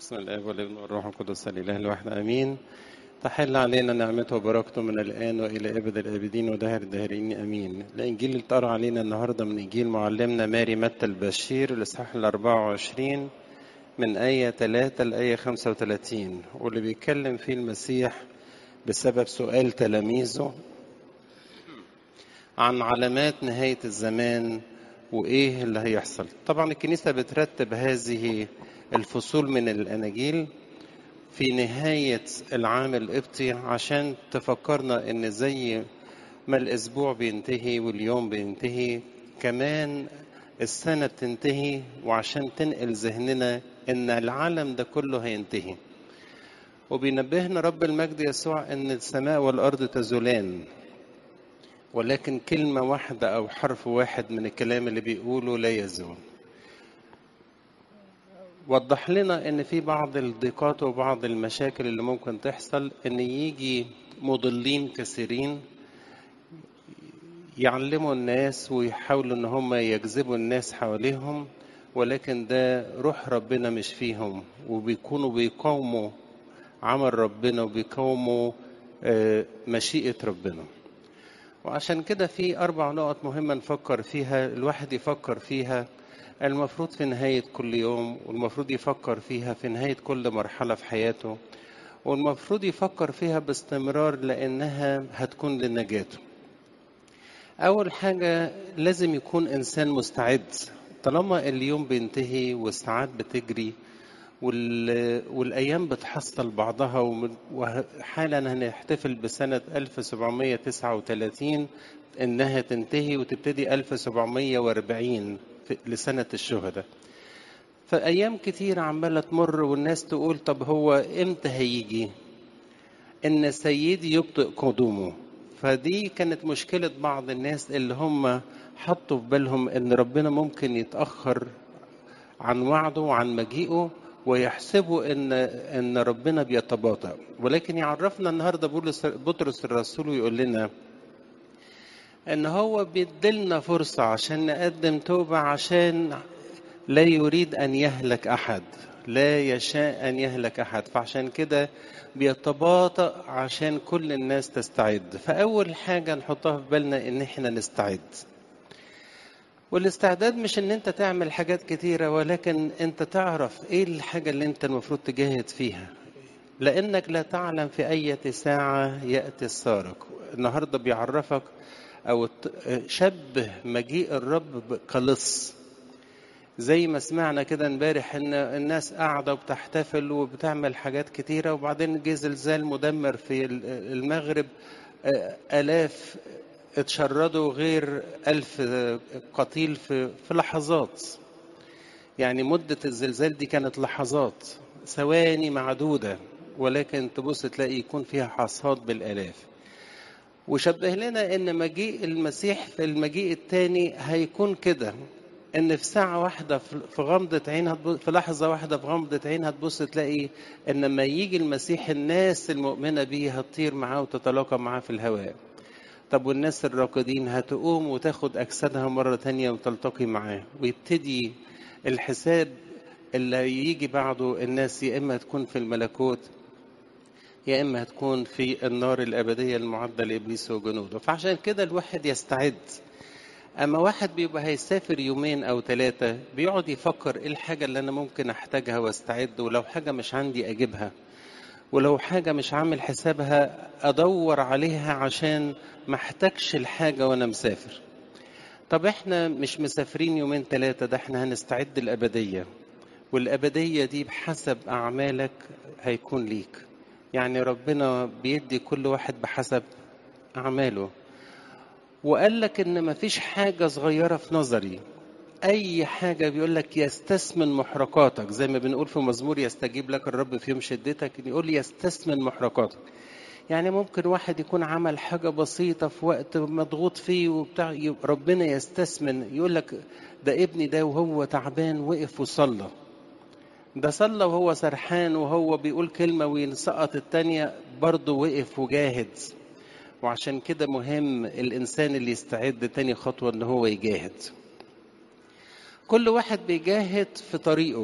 بسم الله والابن والروح القدس الاله الواحد امين تحل علينا نعمته وبركته من الان والى ابد الابدين ودهر الداهرين امين الانجيل اللي اتقرا علينا النهارده من انجيل معلمنا ماري متى البشير الاصحاح ال 24 من آية 3 لآية 35 واللي بيتكلم فيه المسيح بسبب سؤال تلاميذه عن علامات نهاية الزمان وإيه اللي هيحصل طبعا الكنيسة بترتب هذه الفصول من الأناجيل في نهاية العام القبطي عشان تفكرنا إن زي ما الأسبوع بينتهي واليوم بينتهي كمان السنة بتنتهي وعشان تنقل ذهننا إن العالم ده كله هينتهي وبينبهنا رب المجد يسوع إن السماء والأرض تزولان ولكن كلمة واحدة أو حرف واحد من الكلام اللي بيقوله لا يزول وضح لنا ان في بعض الضيقات وبعض المشاكل اللي ممكن تحصل ان يجي مضلين كثيرين يعلموا الناس ويحاولوا ان هم يجذبوا الناس حواليهم ولكن ده روح ربنا مش فيهم وبيكونوا بيقاوموا عمل ربنا وبيقاوموا مشيئة ربنا وعشان كده في أربع نقط مهمة نفكر فيها الواحد يفكر فيها المفروض في نهاية كل يوم والمفروض يفكر فيها في نهاية كل مرحلة في حياته والمفروض يفكر فيها باستمرار لأنها هتكون لنجاته أول حاجة لازم يكون إنسان مستعد طالما اليوم بينتهي والساعات بتجري والأيام بتحصل بعضها وحالا هنحتفل بسنة 1739 إنها تنتهي وتبتدي 1740 لسنة الشهداء فأيام كتير عمالة تمر والناس تقول طب هو إمتى هيجي إن سيدي يبطئ قدومه فدي كانت مشكلة بعض الناس اللي هم حطوا في بالهم إن ربنا ممكن يتأخر عن وعده وعن مجيئه ويحسبوا ان ان ربنا بيتباطأ ولكن يعرفنا النهارده بولس بطرس الرسول ويقول لنا ان هو بيدلنا فرصة عشان نقدم توبة عشان لا يريد ان يهلك احد لا يشاء ان يهلك احد فعشان كده بيتباطأ عشان كل الناس تستعد فاول حاجة نحطها في بالنا ان احنا نستعد والاستعداد مش ان انت تعمل حاجات كتيرة ولكن انت تعرف ايه الحاجة اللي انت المفروض تجاهد فيها لانك لا تعلم في اية ساعة يأتي السارق النهاردة بيعرفك او شبه مجيء الرب كلص زي ما سمعنا كده امبارح ان الناس قاعده وبتحتفل وبتعمل حاجات كتيره وبعدين جه زلزال مدمر في المغرب الاف اتشردوا غير ألف قتيل في, في لحظات يعني مدة الزلزال دي كانت لحظات ثواني معدودة ولكن تبص تلاقي يكون فيها حصاد بالآلاف وشبه لنا ان مجيء المسيح في المجيء الثاني هيكون كده ان في ساعة واحدة في غمضة عين في لحظة واحدة في غمضة عين هتبص تلاقي ان لما يجي المسيح الناس المؤمنة بيه هتطير معاه وتتلاقى معاه في الهواء طب والناس الراقدين هتقوم وتاخد أجسادها مرة تانية وتلتقي معاه ويبتدي الحساب اللي يجي بعده الناس يا إما تكون في الملكوت يا إما هتكون في النار الأبدية المعدة لإبليس وجنوده فعشان كده الواحد يستعد أما واحد بيبقى هيسافر يومين أو ثلاثة بيقعد يفكر إيه الحاجة اللي أنا ممكن أحتاجها واستعد ولو حاجة مش عندي أجيبها ولو حاجة مش عامل حسابها أدور عليها عشان ما احتاجش الحاجة وأنا مسافر طب احنا مش مسافرين يومين ثلاثة ده احنا هنستعد الأبدية والأبدية دي بحسب أعمالك هيكون ليك يعني ربنا بيدي كل واحد بحسب أعماله وقال لك إن مفيش حاجة صغيرة في نظري اي حاجه بيقول لك يستثمن محرقاتك زي ما بنقول في مزمور يستجيب لك الرب في يوم شدتك يقول يستثمن محرقاتك يعني ممكن واحد يكون عمل حاجه بسيطه في وقت مضغوط فيه وبتاع ربنا يستثمن يقول لك ده ابني ده وهو تعبان وقف وصلى ده صلى وهو سرحان وهو بيقول كلمة وينسقط التانية برضه وقف وجاهد وعشان كده مهم الإنسان اللي يستعد تاني خطوة إن هو يجاهد كل واحد بيجاهد في طريقه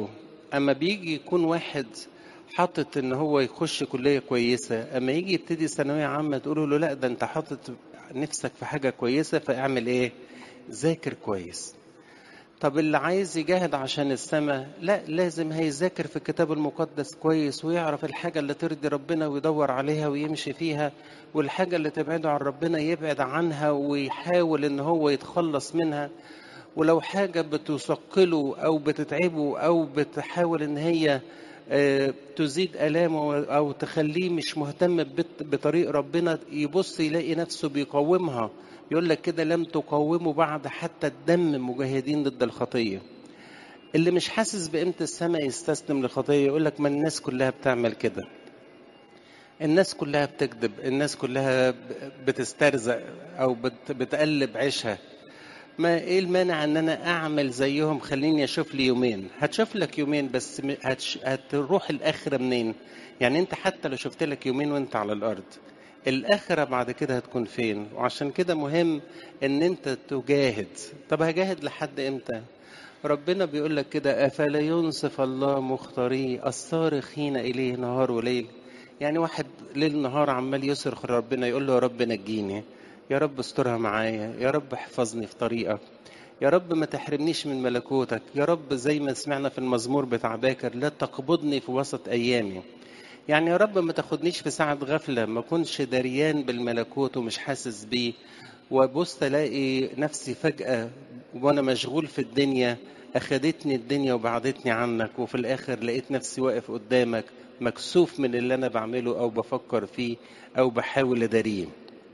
اما بيجي يكون واحد حاطط ان هو يخش كليه كويسه اما يجي يبتدي ثانويه عامه تقولوا له لا ده انت حاطط نفسك في حاجه كويسه فاعمل ايه ذاكر كويس طب اللي عايز يجاهد عشان السماء لا لازم هيذاكر في الكتاب المقدس كويس ويعرف الحاجة اللي ترضي ربنا ويدور عليها ويمشي فيها والحاجة اللي تبعده عن ربنا يبعد عنها ويحاول ان هو يتخلص منها ولو حاجة بتثقله او بتتعبه او بتحاول ان هي تزيد آلامه أو تخليه مش مهتم بطريق ربنا يبص يلاقي نفسه بيقاومها يقول لك كده لم تقاوموا بعد حتى الدم مجاهدين ضد الخطية اللي مش حاسس بقيمة السماء يستسلم للخطية يقول لك ما الناس كلها بتعمل كده الناس كلها بتكذب الناس كلها بتسترزق او بتقلب عيشها ما ايه المانع ان انا اعمل زيهم خليني اشوف لي يومين هتشوف لك يومين بس هتش... هتروح الاخره منين يعني انت حتى لو شفت لك يومين وانت على الارض الاخره بعد كده هتكون فين وعشان كده مهم ان انت تجاهد طب هجاهد لحد امتى ربنا بيقول لك كده افلا ينصف الله مختاريه الصارخين اليه نهار وليل يعني واحد ليل نهار عمال يصرخ لربنا يقول له يا رب نجيني يا رب استرها معايا يا رب احفظني في طريقك يا رب ما تحرمنيش من ملكوتك يا رب زي ما سمعنا في المزمور بتاع باكر لا تقبضني في وسط ايامي يعني يا رب ما تاخدنيش في ساعة غفلة ما كنش دريان بالملكوت ومش حاسس بيه وابص الاقي نفسي فجأة وانا مشغول في الدنيا اخدتني الدنيا وبعدتني عنك وفي الاخر لقيت نفسي واقف قدامك مكسوف من اللي انا بعمله او بفكر فيه او بحاول اداريه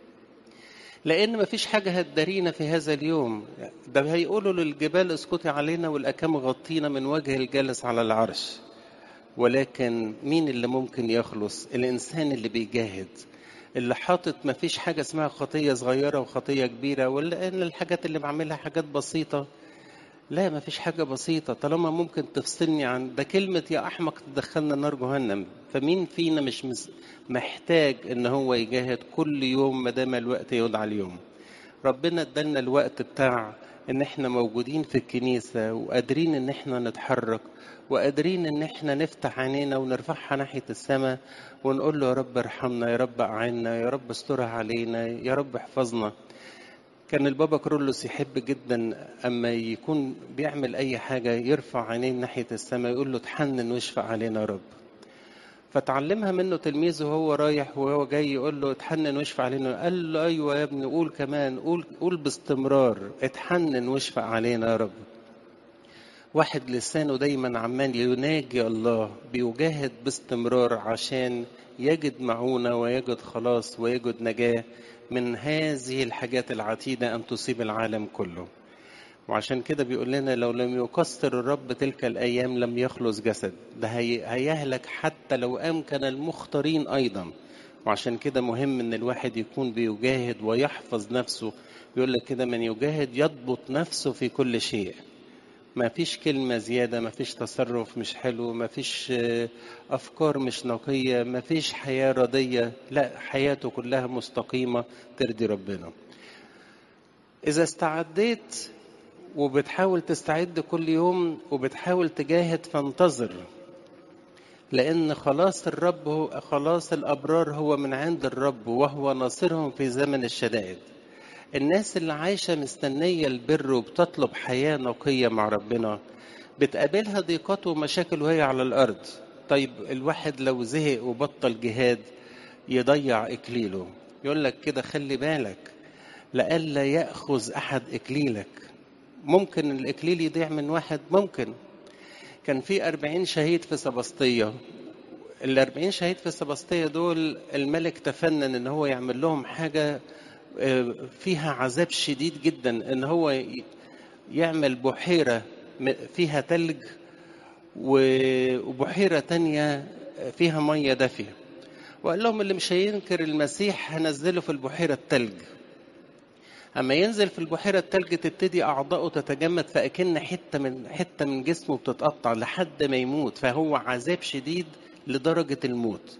لان مفيش حاجه هتدارينا في هذا اليوم ده هيقولوا للجبال اسكتي علينا والاكام غطينا من وجه الجالس على العرش ولكن مين اللي ممكن يخلص الانسان اللي بيجاهد اللي حاطط مفيش حاجه اسمها خطيه صغيره وخطيه كبيره ولا ان الحاجات اللي بعملها حاجات بسيطه لا ما فيش حاجة بسيطة طالما ممكن تفصلني عن ده كلمة يا أحمق تدخلنا نار جهنم فمين فينا مش محتاج إن هو يجاهد كل يوم ما دام الوقت يدعى اليوم ربنا ادالنا الوقت بتاع إن إحنا موجودين في الكنيسة وقادرين إن إحنا نتحرك وقادرين إن إحنا نفتح عينينا ونرفعها ناحية السماء ونقول له يا رب ارحمنا يا رب أعنا يا رب استرها علينا يا رب احفظنا كان البابا كرولوس يحب جدا اما يكون بيعمل اي حاجه يرفع عينيه ناحيه السماء يقول له تحنن واشفق علينا يا رب فتعلمها منه تلميذه وهو رايح وهو جاي يقول له اتحنن واشفق علينا قال له ايوه يا ابني قول كمان قول قول باستمرار اتحنن واشفق علينا يا رب واحد لسانه دايما عمال يناجي الله بيجاهد باستمرار عشان يجد معونة ويجد خلاص ويجد نجاة من هذه الحاجات العتيدة أن تصيب العالم كله وعشان كده بيقول لنا لو لم يقصر الرب تلك الأيام لم يخلص جسد ده هيهلك حتى لو أمكن المختارين أيضا وعشان كده مهم ان الواحد يكون بيجاهد ويحفظ نفسه يقول لك كده من يجاهد يضبط نفسه في كل شيء ما فيش كلمة زيادة ما فيش تصرف مش حلو ما فيش أفكار مش نقية ما فيش حياة رضية لا حياته كلها مستقيمة ترضي ربنا إذا استعديت وبتحاول تستعد كل يوم وبتحاول تجاهد فانتظر لأن خلاص الرب هو خلاص الأبرار هو من عند الرب وهو ناصرهم في زمن الشدائد الناس اللي عايشة مستنية البر وبتطلب حياة نقية مع ربنا بتقابلها ضيقات ومشاكل وهي على الأرض طيب الواحد لو زهق وبطل جهاد يضيع إكليله يقول لك كده خلي بالك لئلا يأخذ أحد إكليلك ممكن الإكليل يضيع من واحد ممكن كان في أربعين شهيد في سبسطية الأربعين شهيد في سبسطية دول الملك تفنن إن هو يعمل لهم حاجة فيها عذاب شديد جدا ان هو يعمل بحيرة فيها تلج وبحيرة تانية فيها مية دافية وقال لهم اللي مش هينكر المسيح هنزله في البحيرة التلج أما ينزل في البحيرة التلج تبتدي أعضاؤه تتجمد فأكن حتة من حتة من جسمه بتتقطع لحد ما يموت فهو عذاب شديد لدرجة الموت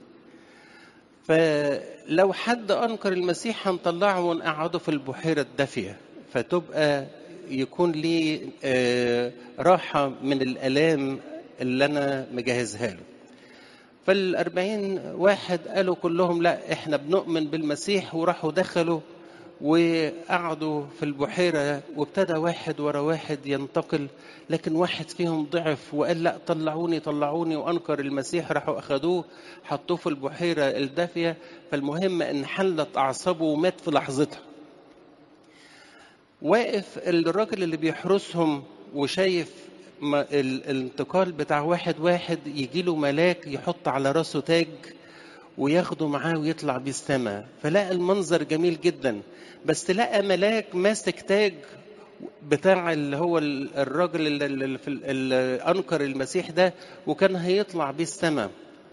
فلو حد انكر المسيح هنطلعه ونقعده في البحيره الدافيه فتبقى يكون ليه راحه من الالام اللي أنا مجهزها له فالأربعين واحد قالوا كلهم لا احنا بنؤمن بالمسيح وراحوا دخلوا وقعدوا في البحيرة وابتدى واحد ورا واحد ينتقل لكن واحد فيهم ضعف وقال لا طلعوني طلعوني وأنكر المسيح راحوا أخدوه حطوه في البحيرة الدافية فالمهم إن حلت أعصابه ومات في لحظتها واقف الراجل اللي بيحرسهم وشايف الانتقال بتاع واحد واحد يجي له ملاك يحط على راسه تاج وياخده معاه ويطلع بيه السماء فلقى المنظر جميل جدا بس لقى ملاك ماسك تاج بتاع اللي هو الراجل اللي, اللي, اللي انكر المسيح ده وكان هيطلع بيه السماء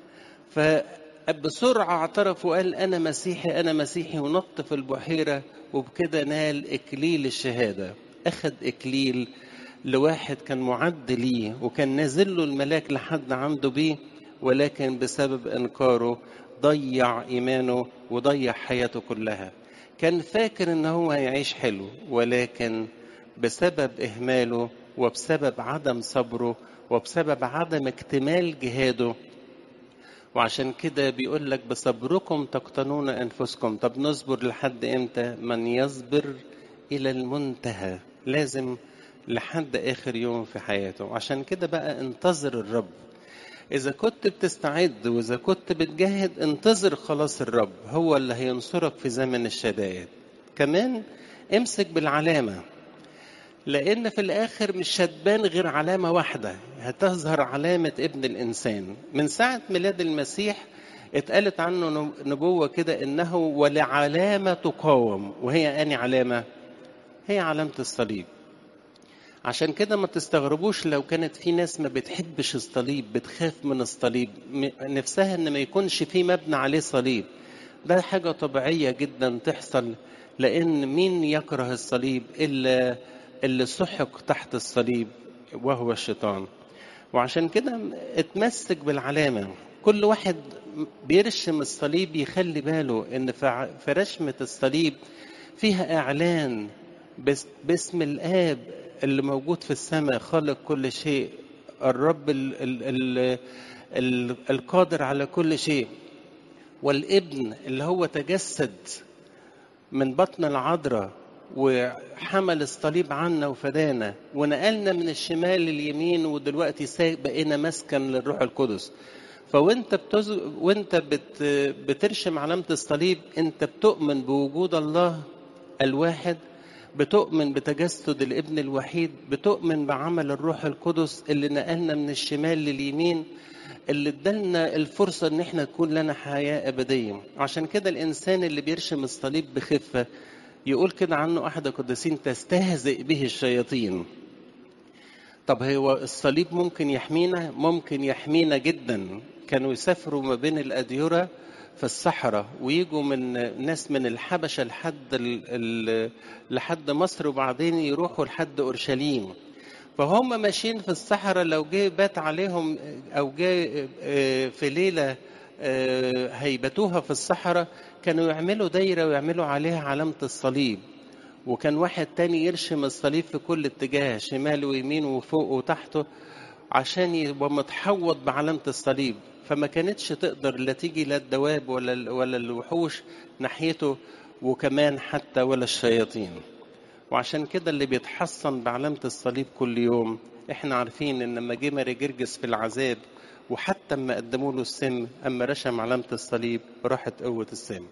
فبسرعه اعترف وقال انا مسيحي انا مسيحي ونط في البحيره وبكده نال اكليل الشهاده اخذ اكليل لواحد كان معد ليه وكان نازل له الملاك لحد عنده بيه ولكن بسبب انكاره ضيع ايمانه وضيع حياته كلها كان فاكر ان هو هيعيش حلو ولكن بسبب اهماله وبسبب عدم صبره وبسبب عدم اكتمال جهاده وعشان كده بيقول لك بصبركم تقتنون انفسكم طب نصبر لحد امتى من يصبر الى المنتهى لازم لحد اخر يوم في حياته عشان كده بقى انتظر الرب إذا كنت بتستعد وإذا كنت بتجاهد انتظر خلاص الرب هو اللي هينصرك في زمن الشدائد كمان امسك بالعلامة لأن في الآخر مش هتبان غير علامة واحدة هتظهر علامة ابن الإنسان من ساعة ميلاد المسيح اتقالت عنه نبوة كده إنه ولعلامة تقاوم وهي أني علامة هي علامة الصليب عشان كده ما تستغربوش لو كانت في ناس ما بتحبش الصليب بتخاف من الصليب نفسها ان ما يكونش في مبنى عليه صليب ده حاجة طبيعية جدا تحصل لأن مين يكره الصليب إلا اللي سحق تحت الصليب وهو الشيطان وعشان كده اتمسك بالعلامة كل واحد بيرشم الصليب يخلي باله ان في رشمة الصليب فيها اعلان باسم الاب اللي موجود في السماء خالق كل شيء الرب ال ال ال ال القادر على كل شيء والابن اللي هو تجسد من بطن العذراء وحمل الصليب عنا وفدانا ونقلنا من الشمال لليمين ودلوقتي بقينا مسكن للروح القدس فوانت بتز... وانت بت... بترشم علامه الصليب انت بتؤمن بوجود الله الواحد بتؤمن بتجسد الابن الوحيد بتؤمن بعمل الروح القدس اللي نقلنا من الشمال لليمين اللي ادالنا الفرصة ان احنا تكون لنا حياة ابدية عشان كده الانسان اللي بيرشم الصليب بخفة يقول كده عنه احد القديسين تستهزئ به الشياطين طب هو الصليب ممكن يحمينا ممكن يحمينا جدا كانوا يسافروا ما بين الاديره في الصحراء ويجوا من ناس من الحبشه لحد ال ال لحد مصر وبعدين يروحوا لحد اورشليم فهم ماشيين في الصحراء لو جه بات عليهم او جه في ليله هيبتوها في الصحراء كانوا يعملوا دايره ويعملوا عليها علامه الصليب وكان واحد تاني يرشم الصليب في كل اتجاه شمال ويمين وفوق وتحته عشان يبقى متحوط بعلامة الصليب فما كانتش تقدر لا تيجي لا الدواب ولا ولا الوحوش ناحيته وكمان حتى ولا الشياطين وعشان كده اللي بيتحصن بعلامة الصليب كل يوم احنا عارفين ان لما جه ماري جرجس في العذاب وحتى اما قدموا له السم اما رشم علامة الصليب راحت قوة السم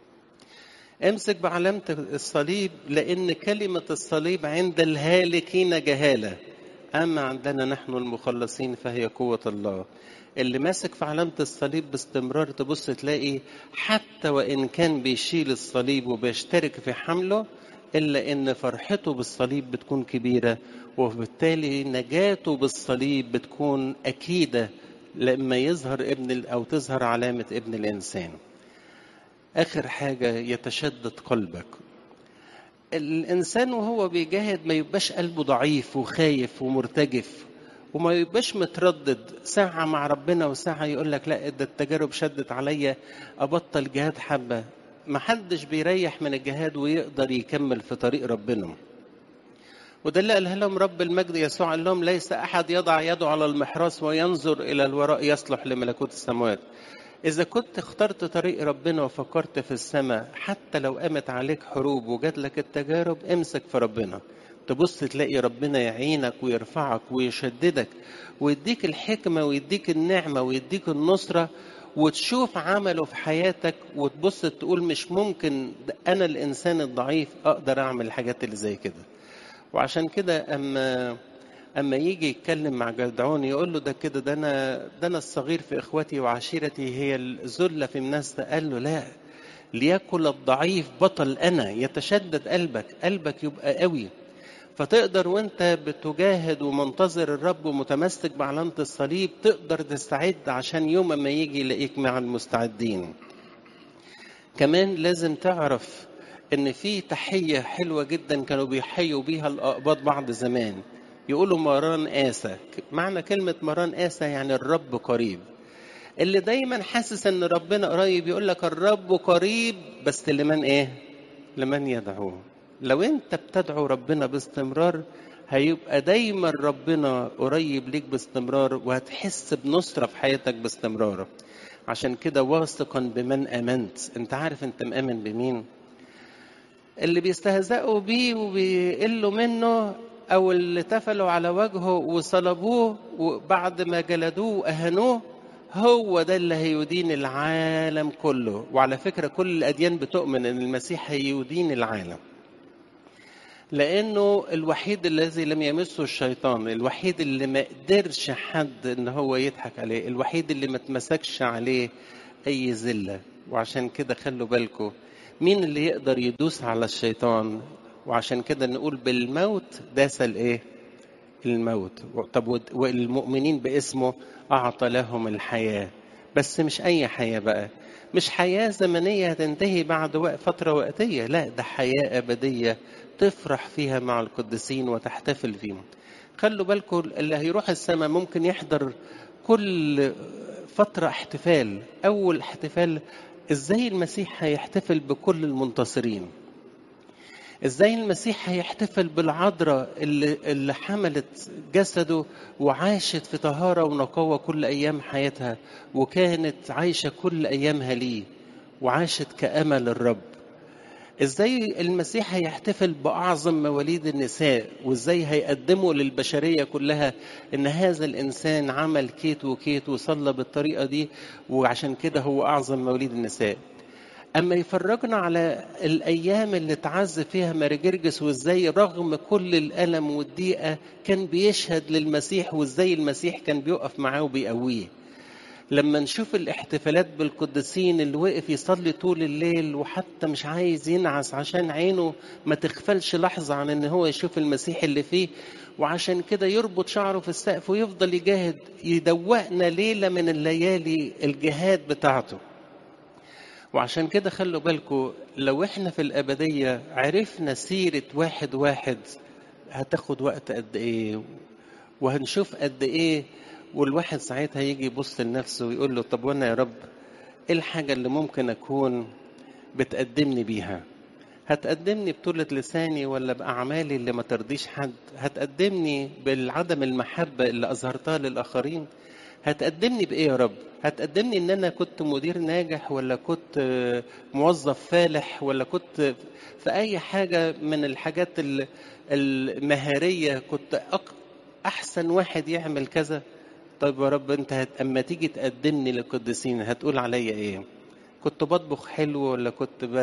امسك بعلامة الصليب لأن كلمة الصليب عند الهالكين جهالة أما عندنا نحن المخلصين فهي قوة الله اللي ماسك في علامة الصليب باستمرار تبص تلاقي حتى وإن كان بيشيل الصليب وبيشترك في حمله إلا إن فرحته بالصليب بتكون كبيرة وبالتالي نجاته بالصليب بتكون أكيدة لما يظهر ابن أو تظهر علامة ابن الإنسان آخر حاجة يتشدد قلبك الإنسان وهو بيجاهد ما يبقاش قلبه ضعيف وخايف ومرتجف وما يبقاش متردد ساعة مع ربنا وساعة يقول لك لا ده التجارب شدت عليا أبطل جهاد حبة ما حدش بيريح من الجهاد ويقدر يكمل في طريق ربنا وده اللي قالها لهم رب المجد يسوع قال لهم ليس احد يضع يده على المحراث وينظر الى الوراء يصلح لملكوت السماوات اذا كنت اخترت طريق ربنا وفكرت في السماء حتى لو قامت عليك حروب وجات لك التجارب امسك في ربنا تبص تلاقي ربنا يعينك ويرفعك ويشددك ويديك الحكمة ويديك النعمة ويديك النصرة وتشوف عمله في حياتك وتبص تقول مش ممكن أنا الإنسان الضعيف أقدر أعمل الحاجات اللي زي كده وعشان كده أما أما يجي يتكلم مع جدعون يقول له ده كده ده أنا ده أنا الصغير في إخوتي وعشيرتي هي الذلة في الناس قال له لا ليأكل الضعيف بطل أنا يتشدد قلبك قلبك يبقى قوي فتقدر وانت بتجاهد ومنتظر الرب ومتمسك بعلامة الصليب تقدر تستعد عشان يوم ما يجي يلاقيك مع المستعدين كمان لازم تعرف ان في تحية حلوة جدا كانوا بيحيوا بيها الأقباط بعض زمان يقولوا مران آسى معنى كلمة مران آسى يعني الرب قريب اللي دايما حاسس ان ربنا قريب يقول لك الرب قريب بس لمن ايه لمن يدعوه لو انت بتدعو ربنا باستمرار هيبقى دايما ربنا قريب ليك باستمرار وهتحس بنصرة في حياتك باستمرار عشان كده واثقا بمن امنت انت عارف انت مامن بمين اللي بيستهزئوا بيه وبيقلوا منه او اللي تفلوا على وجهه وصلبوه وبعد ما جلدوه واهانوه هو ده اللي هيدين العالم كله وعلى فكره كل الاديان بتؤمن ان المسيح هيدين العالم لانه الوحيد الذي لم يمسه الشيطان الوحيد اللي ما قدرش حد ان هو يضحك عليه الوحيد اللي ما اتمسكش عليه اي ذله وعشان كده خلوا بالكم مين اللي يقدر يدوس على الشيطان وعشان كده نقول بالموت داس الايه الموت طب والمؤمنين باسمه اعطى لهم الحياه بس مش اي حياه بقى مش حياه زمنيه هتنتهي بعد فتره وقتيه لا ده حياه ابديه تفرح فيها مع القديسين وتحتفل فيهم خلوا بالكم اللي هيروح السماء ممكن يحضر كل فترة احتفال أول احتفال إزاي المسيح هيحتفل بكل المنتصرين ازاي المسيح هيحتفل بالعذراء اللي, اللي حملت جسده وعاشت في طهارة ونقاوة كل أيام حياتها وكانت عايشة كل أيامها ليه وعاشت كأمل الرب ازاي المسيح هيحتفل باعظم مواليد النساء وازاي هيقدموا للبشريه كلها ان هذا الانسان عمل كيت وكيت وصلى بالطريقه دي وعشان كده هو اعظم مواليد النساء اما يفرجنا على الايام اللي اتعذب فيها مارجرجس وازاي رغم كل الالم والضيقه كان بيشهد للمسيح وازاي المسيح كان بيقف معاه وبيقويه لما نشوف الاحتفالات بالقديسين اللي وقف يصلي طول الليل وحتى مش عايز ينعس عشان عينه ما تغفلش لحظة عن ان هو يشوف المسيح اللي فيه وعشان كده يربط شعره في السقف ويفضل يجاهد يدوقنا ليلة من الليالي الجهاد بتاعته وعشان كده خلوا بالكم لو احنا في الأبدية عرفنا سيرة واحد واحد هتاخد وقت قد ايه وهنشوف قد ايه والواحد ساعتها يجي يبص لنفسه ويقول له طب وانا يا رب ايه الحاجة اللي ممكن اكون بتقدمني بيها هتقدمني بطولة لساني ولا بأعمالي اللي ما ترضيش حد هتقدمني بالعدم المحبة اللي أظهرتها للآخرين هتقدمني بإيه يا رب هتقدمني إن أنا كنت مدير ناجح ولا كنت موظف فالح ولا كنت في أي حاجة من الحاجات المهارية كنت أحسن واحد يعمل كذا طيب يا رب انت هت... اما تيجي تقدمني للقديسين هتقول عليا ايه كنت بطبخ حلو ولا كنت ب...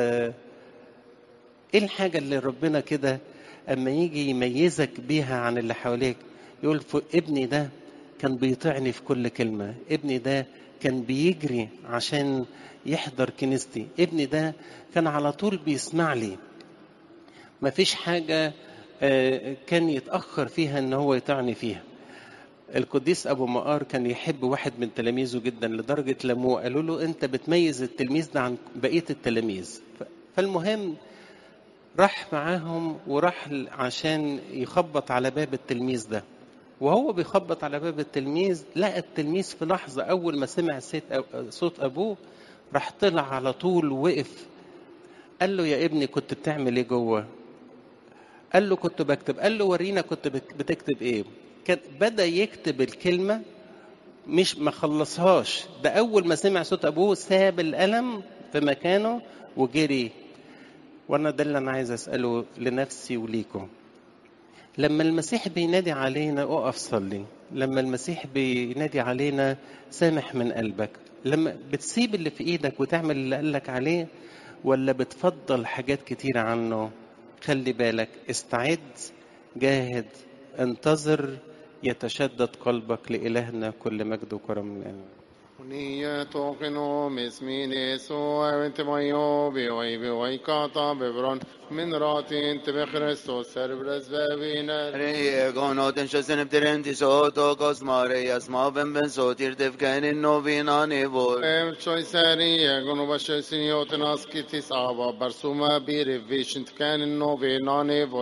ايه الحاجة اللي ربنا كده اما يجي يميزك بيها عن اللي حواليك يقول ف... ابني ده كان بيطيعني في كل كلمة ابني ده كان بيجري عشان يحضر كنيستي ابني ده كان على طول بيسمع لي مفيش حاجة كان يتأخر فيها ان هو يطعني فيها القديس ابو مقار كان يحب واحد من تلاميذه جدا لدرجه لما قالوا له انت بتميز التلميذ ده عن بقيه التلاميذ فالمهم راح معاهم وراح عشان يخبط على باب التلميذ ده وهو بيخبط على باب التلميذ لقى التلميذ في لحظه اول ما سمع صوت ابوه راح طلع على طول وقف قال له يا ابني كنت بتعمل ايه جوه قال له كنت بكتب قال له ورينا كنت بك- بتكتب ايه كان بدا يكتب الكلمه مش ما خلصهاش ده اول ما سمع صوت ابوه ساب القلم في مكانه وجري وانا ده اللي انا عايز اساله لنفسي وليكم لما المسيح بينادي علينا اقف صلي لما المسيح بينادي علينا سامح من قلبك لما بتسيب اللي في ايدك وتعمل اللي قالك عليه ولا بتفضل حاجات كتيرة عنه خلي بالك استعد جاهد انتظر يتشدد قلبك لإلهنا كل مجد وكرم الآن Nye tokeno mismine so event mayo be oi be oi kata be bron min ratin te be Christos cerebres veviner Re gonoten shosen bterenti soto kosmare yasma ben ben sotir defkenin novina nevor. Ev choy seri egon bashe sinioten askitis ava barsuma bir vishnt kan no ve nane